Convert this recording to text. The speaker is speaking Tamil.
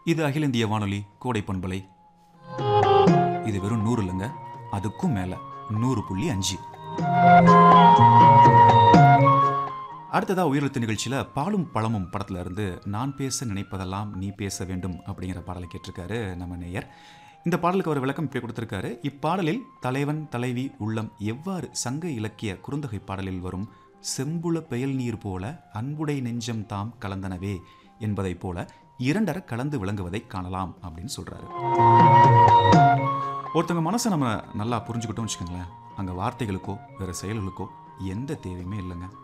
இது அகில இந்திய வானொலி கோடை பண்பலை இது வெறும் நூறு இல்லைங்க அதுக்கும் மேல நூறு புள்ளி அஞ்சு அடுத்ததா உயிரெழுத்து நிகழ்ச்சியில பாலும் பழமும் படத்துல இருந்து நான் பேச நினைப்பதெல்லாம் நீ பேச வேண்டும் அப்படிங்கிற பாடலை கேட்டிருக்காரு நம்ம நேயர் இந்த பாடலுக்கு ஒரு விளக்கம் இப்படி கொடுத்திருக்காரு இப்பாடலில் தலைவன் தலைவி உள்ளம் எவ்வாறு சங்க இலக்கிய குறுந்தொகை பாடலில் வரும் செம்புல பெயல் நீர் போல அன்புடை நெஞ்சம் தாம் கலந்தனவே என்பதைப் போல இரண்டர கலந்து விளங்குவதை காணலாம் அப்படின்னு சொல்றாரு ஒருத்தவங்க மனசை நம்ம நல்லா புரிஞ்சுக்கிட்டோம்னு வச்சுக்கோங்களேன் அங்கே வார்த்தைகளுக்கோ வேறு செயல்களுக்கோ எந்த தேவையுமே இல்லைங்க